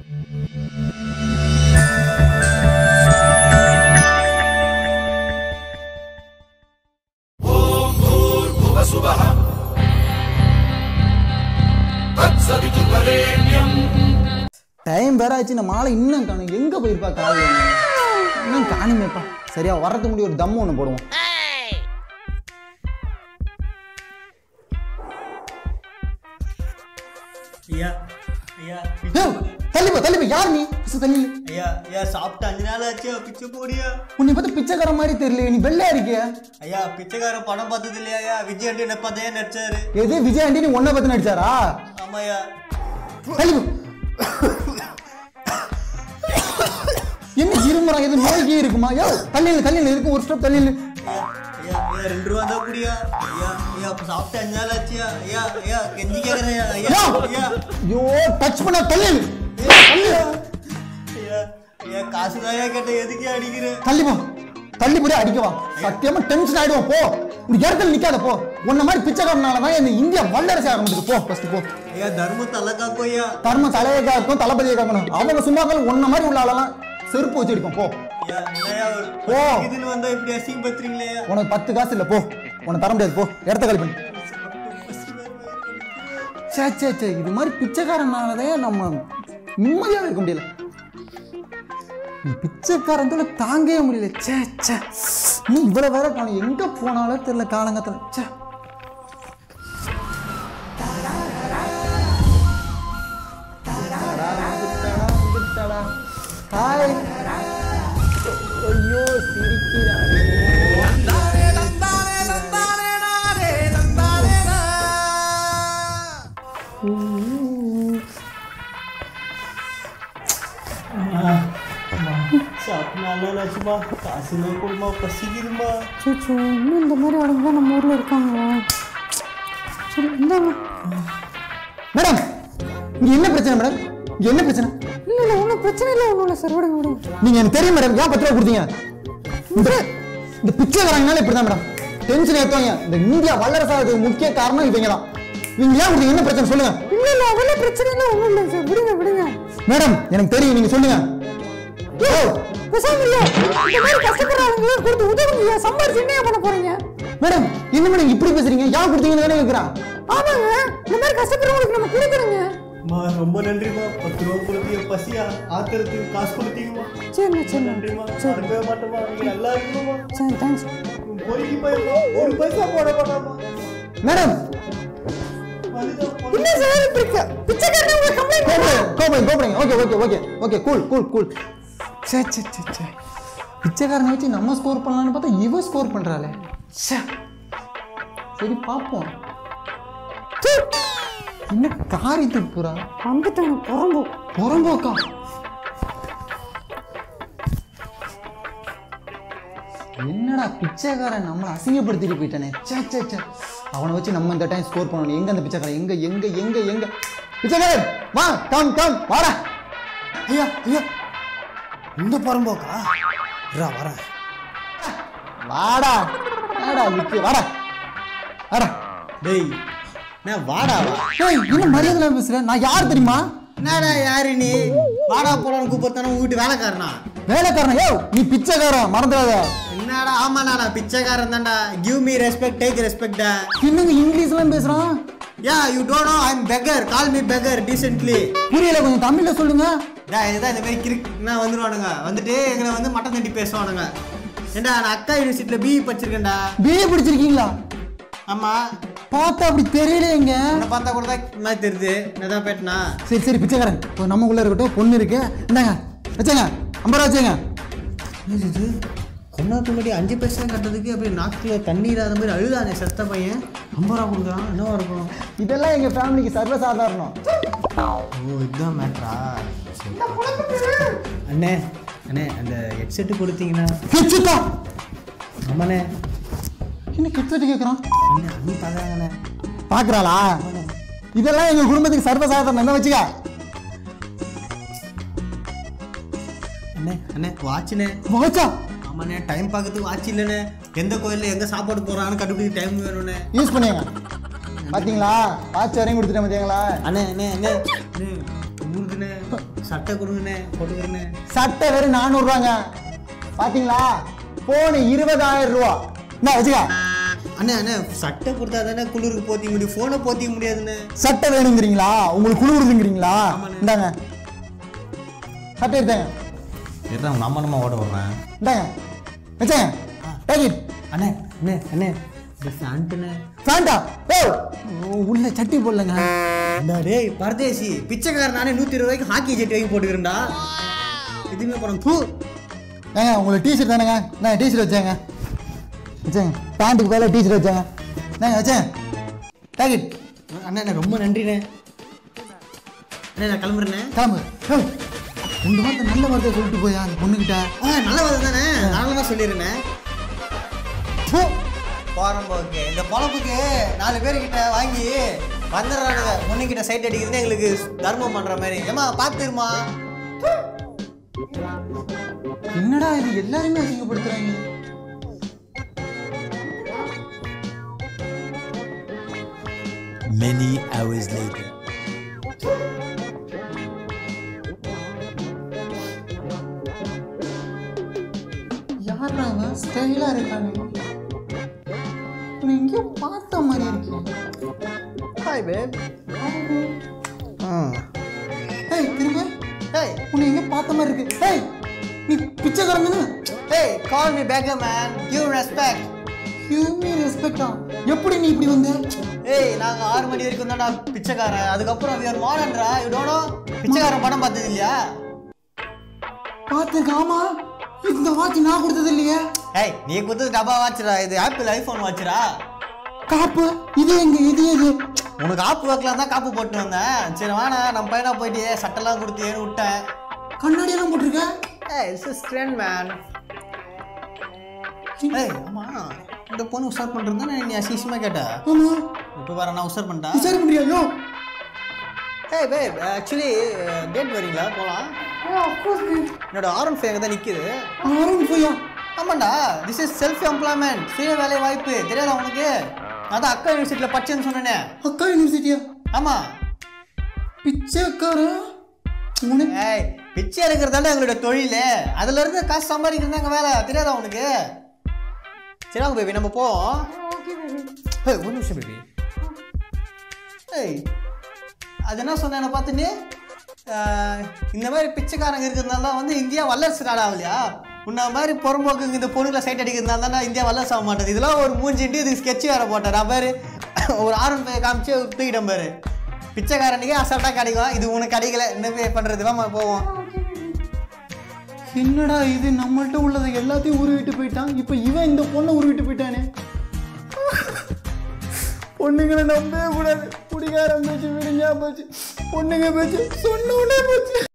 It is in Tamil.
டைம் வேற ஆச்சு இந்த மாலை இன்னும் காணும் எங்க போயிருப்பா காலையில இன்னும் காணுமேப்பா சரியா வரதுக்கு முன்னாடி ஒரு தம்மு ஒன்று போடுவோம் ஐயா ஐயா ஏய், தள்ளி போ தள்ளி போ யார் நீ ஃபர்ஸ்ட் தள்ளி நில்லு. ஐயா ஐயா சாப்பிட்டு அஞ்சு நாள் ஆச்சு பிச்சை போடியா உன்னை பார்த்து பிச்சைக்கார மாதிரி தெரியல நீ வெள்ளையா இருக்கிய ஐயா பிச்சைக்காரன் படம் பார்த்தது இல்லையா ஐயா விஜய் ஆண்டி என்ன பார்த்தே நடிச்சாரு எது விஜய் ஆண்டி நீ உன்னை பத்தி நடிச்சாரா ஆமாய்யா தள்ளி போ என்ன இருமுறா எது நோய்க்கே இருக்குமா யோ தள்ளி நில்லு, தள்ளி நில்லு, இருக்கு ஒரு ஸ்டெப் தள்ளி நில்லு. ஐயா ஐயா ஐயா ரெண்டு ரூபா தான் குடியா ஐயா ஐயா அப்ப சாப்பிட்டு அஞ்சு நாள் ஆச்சியா ஐயா ஐயா கெஞ்சி கேக்குறேன் ஐயா ஐயா யோ! ஐயா ஐயோ டச் பண்ண தள்ளி நில்லு. தள்ளி நில்லு. ஐயா ஐயா காசு தான் கேட்ட எதுக்கு அடிக்கிறேன் தள்ளி போ தள்ளி போய் அடிக்கவா சத்தியமா டென்ஷன் ஆயிடுவோம் போ இப்படி இடத்துல நிக்காத போ உன்ன மாதிரி பிச்சைக்காரனால தான் இந்த இந்தியா வல்லரசு ஆரம்பிச்சது போ ஃபர்ஸ்ட் போ ஐயா தர்மம் தலை காக்கும் ஐயா தர்ம தலையை காக்கும் தளபதியை காக்கணும் அவங்க சும்மா இருந்தாலும் உன்ன மாதிரி உள்ள ஆளெல்லாம் செருப்பு வச்சு அடிப்போம் போ ஐயா என்னய்யா ஒரு போ. இதுன்னு வந்தா இப்படி அசிங்கப்படுத்துறீங்களே ஐயா உனக்கு பத்து காசு இல்லை போ உனக்கு தர முடியாது போ இடத்த காலி பண்ணு சே சே சே இது மாதிரி பிச்சைக்காரனாலதான் நம்ம நிம்மதியாக இருக்க முடியல இந்த பிச்சைக்காரன் தாங்கவே முடியல சே சே நீ இவ்வளவு வேற காணும் எங்க போனாலும் தெரியல காலங்கத்துல சே ஹாய் ஐயோ சிரிக்கிறாரே சாப்பிட்டு நாலு நாள் ஆச்சுமா காசு தான் கொடுமா பசிக்குதுமா சோ இன்னும் இந்த மாதிரி ஆளுங்க தான் நம்ம ஊரில் இருக்காங்களா சரி இந்தாங்க மேடம் இங்க என்ன பிரச்சனை மேடம் இங்க என்ன பிரச்சனை இல்லை இல்லை ஒன்றும் பிரச்சனை இல்லை ஒன்றும் இல்லை சார் விடுங்க விடுங்க நீங்க எனக்கு தெரியும் மேடம் ஏன் பத்து ரூபா கொடுத்தீங்க இந்த இந்த பிச்சைக்காரங்கனால இப்படிதான் மேடம் டென்ஷன் ஏற்றுவாங்க இந்த இந்தியா வல்லரசாகிறதுக்கு முக்கிய காரணம் இவங்க தான் இவங்க ஏன் கொடுத்தீங்க என்ன பிரச்சனை சொல்லுங்க இல்லை இல்லை அதெல்லாம் பிரச்சனை இல்லை ஒன்றும் இல்லை சார் விடுங்க விடுங்க மேடம் எனக்கு தெரியும் நீங்க சொல்லுங்க ஓ பேசாம இல்லை இந்த மாதிரி கஷ்டப்படுற ஆளுங்களுக்கு கொடுத்து உதவுங்க சம்பாரிச்சு என்ன பண்ண போறீங்க மேடம் என்ன மேடம் இப்படி பேசுறீங்க யார் கொடுத்தீங்கன்னு தானே கேட்குறேன் ஆமாங்க இந்த மாதிரி கஷ்டப்படுறவங்களுக்கு நம்ம கொடுக்குறோங்க அம்மா ரொம்ப நன்றிம்மா பத்து ரூபா கொடுத்தீங்க பசியா ஆத்திரத்துக்கு காசு கொடுத்தீங்கம்மா சரிண்ணா சரிண்ணா நன்றிம்மா மறக்கவே மாட்டோமா நீங்க நல்லா இருக்கணுமா சரி தேங்க்ஸ் பொறுக்கி போயிருமா ஒரு பைசா போட மாட்டாமா மேடம் அதுதான் என்ன சார் இப்படி க- பிச்சைக்காரனை உங்களை கம்ப்ளைண்ட் கோபம் கோபம் okay okay okay okay cool cool cool சே சே சே சே பிச்சைக்காரனை வச்சு நம்ம ஸ்கோர் பண்ணலாம்னு பார்த்தா இவ ஸ்கோர் பண்றாளே ச்சே சரி பார்ப்போம் ச்சே. என்ன காரி துப்புறா வந்துட்டாங்க புறம்போ புறம்போக்கா என்னடா பிச்சைக்காரன் நம்மளை அசிங்கப்படுத்திட்டு போயிட்டானே சே சே சே அவனை வச்சு நம்ம இந்த டைம் ஸ்கோர் பண்ணணும் எங்க அந்த பிச்சைக்காரன் எங்க எங்க எங்க எங்க பிச்சைக்காரன் வா கம் கம் வாடா ஐயா ஐயா இந்த பரம்போக்கா இரா வரேன் வாடா வாடா லுக்கு வாடா வாடா டேய் நான் வாடா வா ஏய் என்ன மரியாதை இல்லாம பேசுற நான் யார் தெரியுமா என்னடா யாரு நீ வாடா போடான்னு கூப்பிட்டானே உங்க வீட்டு வேலைக்காரனா வேலைக்காரன் யோ நீ பிச்சைக்காரன் மறந்துடாத என்னடா ஆமாடா நான் பிச்சைக்காரன் தான்டா give me respect take respect என்னங்க இங்கிலீஷ்லாம் பேசுறான் yeah you don't know I am beggar call me beggar decently புரியல கொஞ்சம் தமிழ்ல சொல்லுங்க டா இதுதான் இந்த மாதிரி கிரிக் நான் வந்துருவானுங்க வந்துட்டு எங்களை வந்து மட்டன் தட்டி பேசுவானுங்க ஏண்டா நான் அக்கா யூனிவர்சிட்டியில் பிஇ படிச்சிருக்கேன்டா பிஏ படிச்சிருக்கீங்களா ஆமா பார்த்தா அப்படி தெரியலையேங்க உன்னை பார்த்தா கூட தான் இந்த மாதிரி தெரியுது நான் தான் பேட்டினா சரி சரி பிச்சைக்காரன் இப்போ நம்ம உள்ள இருக்கட்டும் பொண்ணு இருக்கு இந்தாங்க வச்சுங்க ஐம்பது ரூபா வச்சுங்க இது கொண்டாட்டு முன்னாடி அஞ்சு பைசா கட்டுறதுக்கு அப்படியே நாக்கில் தண்ணி இல்லாத மாதிரி அழுதானே செத்த பையன் ஐம்பது ரூபா கொடுக்குறான் என்னவா இருக்கும் இதெல்லாம் எங்க ஃபேமிலிக்கு சர்வசாதாரணம் ஓ இதுதான் மேட்ரா அண்ணே அண்ணே அந்த ஹெட்செட்டு கொடுத்தீங்கன்னா ஹெட்செட்டா ஆமாண்ணே என்ன ஹெட்செட் கேட்குறான் அண்ணே அண்ணி பார்க்குறாங்கண்ணே பார்க்குறாளா இதெல்லாம் எங்க குடும்பத்துக்கு சர்வசாதாரணம் என்ன வச்சுக்க அண்ணே அண்ணே வாட்சுண்ணே வாச்சா ஆமாண்ணே டைம் பார்க்கறதுக்கு வாட்ச் இல்லைண்ணே எந்த கோயிலில் எங்கே சாப்பாடு போகிறான்னு கண்டுபிடிக்க டைம் வேணும்ண்ணே யூஸ் பண்ணுங்க பாத்தீங்களா வாட்ச் வரையும் கொடுத்துட்டேன் பாத்தீங்களா அண்ணே அண்ணே அண்ணே அண்ணே ஊருக்குண்ணே சட்டை கொடுங்கண்ணே போட்டுக்கிறேண்ணே சட்டை வெறும் நானூறுவாங்க பாத்தீங்களா போனு இருபதாயிரம் ரூபா என்ன வச்சுக்க அண்ணே அண்ணே சட்டை கொடுத்தா தானே குளிருக்கு போத்திக்க முடியும் ஃபோனை போத்திக்க முடியாதுண்ணே சட்டை வேணுங்கிறீங்களா உங்களுக்கு குளிருதுங்கிறீங்களா ஆமாண்ணே. இந்தாங்க சட்டை எடுத்தாங்க இருடா உங்க அம்மா நம்ம ஓட விடுறேன் இந்தாங்க வச்சேங்க டேக் அண்ணே அண்ணே அண்ணே இந்த ஃபேண்ட்டுண்ணே ஃபேண்டா ஓ உள்ள சட்டி போடலங்க இந்த டேய் பரதேசி பிச்சைக்காரன் நானே நூற்றி இருபது ரூபாய்க்கு ஹாக்கி ஜெட்டி வாங்கி போட்டுக்கிறேன்டா எதுவுமே படம் பூ ஏங்க உங்களுக்கு டிஷர்ட் தானேங்க நான் டிஷர்ட் வச்சேங்க வச்சேங்க பேண்ட்டுக்கு மேலே டிஷர்ட் வச்சேங்க நான் வச்சேன் டேக் இட் அண்ணே அண்ணே ரொம்ப நன்றிண்ணே அண்ணே நான் கிளம்புறேண்ணே கிளம்பு ஓ, ரெண்டு வார்த்தை நல்ல வார்த்தை சொல்லிட்டு போயா அந்த பொண்ணுகிட்ட ஆ நல்ல வாதம் தானே நானும் சொல்லிடுறேண்ணே போ. போகிறம்போக்கு இந்த பொழப்புக்கு நாலு பேர்கிட்ட வாங்கி வந்துடுறானுங்க பொண்ணுக்கிட்ட சைட் அடிக்கிறது எங்களுக்கு தர்மம் பண்ணுற மாதிரி ஏமா பார்த்துருமா என்னடா இது எல்லாருமே அசிங்கப்படுத்துறாங்க Many hours later. யாரா அவன் ஸ்டைலாக இருக்கானே உன்னை எங்கேயோ பார்த்த மாதிரி இருக்கேன் ஹாய் பேப் ஏய் திரும்ப ஹேய் உன்னை எங்கேயோ பார்த்த மாதிரி இருக்கு ஏய் நீ பிச்சைக்காரன் தானே hey call me beggar man give respect ஹியூமி ரெஸ்பெக்டா எப்படி நீ இப்படி வந்த ஏய் நாங்க ஆறு மணி வரைக்கும் தான்டா பிச்சைக்காரன் அதுக்கப்புறம் we are மாடர்ன்டா யூ டோனோ பிச்சைக்காரன் படம் பார்த்தது இல்லையா பார்த்துக்க ஆமா இந்த வாட்ச் நான் கொடுத்தது இல்லையே ஏய் நீ கொடுத்தது டப்பா வாட்சுடா இது ஆப்பிள் ஐஃபோன் வாட்சுடா காப்பு இது எங்க இது எது உனக்கு ஆப்பு வைக்கலாம் தான் காப்பு போட்டு வந்தேன் சரி வாண்ணா நம்ம பையனா போயிட்டு சட்டெல்லாம் கொடுத்து ஏன்னு விட்டேன் கண்ணாடி எல்லாம் போட்டிருக்க ஏய் இட்ஸ் இஸ் ட்ரெண்ட் மேன் ஏய் ஆமா இந்த பொண்ணு உஷார் பண்ணுறது தானே நீ அசிசமா கேட்ட ஆமா இப்போ வேற நான் உஷார் பண்ணிட்டா சரி முடியா யோ ஏய் பேப் ஆக்சுவலி டேட் வரீங்களா போகலாம் என்னோட ஆரன் ஃபைவ் அங்கே தான் நிற்கிது ஆரம்பி போயா ஆமாண்டா திஸ் இஸ் செல்ஃப் எம்ப்ளாய்மெண்ட் சுய வேலை வாய்ப்பு தெரியாதா உனக்கு அதான் அக்கா யூனிவர்சிட்டியில் படிச்சேன்னு சொன்னேனே அக்கா யூனிவர்சிட்டியா ஆமாம் பிச்சைக்காரன் உனக்கு ஏய் பிச்சை எடுக்கிறதாண்டா எங்களோட தொழில் அதுல இருந்து காசு சம்பாதிக்கிறது தான் எங்கள் வேலை தெரியாதா உனக்கு சரி வாங்க பேபி நம்ம போவோம் ஏய் ஒரு நிமிஷம் பேபி ஏய் அது என்ன சொன்ன என்னை பார்த்துட்டு ஆஹ், இந்த மாதிரி பிச்சைக்காரங்க இருக்கிறதுனால தான் வந்து இந்தியா வல்லரசு நாடு ஆகலையா உன்ன மாதிரி புறம்போக்கு இந்த பொண்ணுல சைட் அடிக்கிறதுனால தான் இந்தியா வல்லரசு ஆக மாட்டேது இதெல்லாம் ஒரு மூஞ்சிட்டு இதுக்கு ஸ்கெட்ச் வேற போட்டேன் நான் பாரு ஒரு ஆரன் பைய காமிச்சு தூக்கிட்டேன் பாரு பிச்சைக்காரனுக்கே அசால்ட்டாக கிடைக்கும் இது உனக்கு கிடைக்கல என்ன பே பண்ணுறது வாமா போவோம் என்னடா இது நம்மள்ட்ட உள்ளதை எல்லாத்தையும் உருவிட்டு போயிட்டான் இப்போ இவன் இந்த பொண்ணை உருவிட்டு போயிட்டானே பொண்ணுங்களை நம்பவே கூடாது குடிகாரம் பேச்சு விடுஞ்சா போச்சு பொண்ணுங்க பேச்சு சொன்ன உடனே போச்சு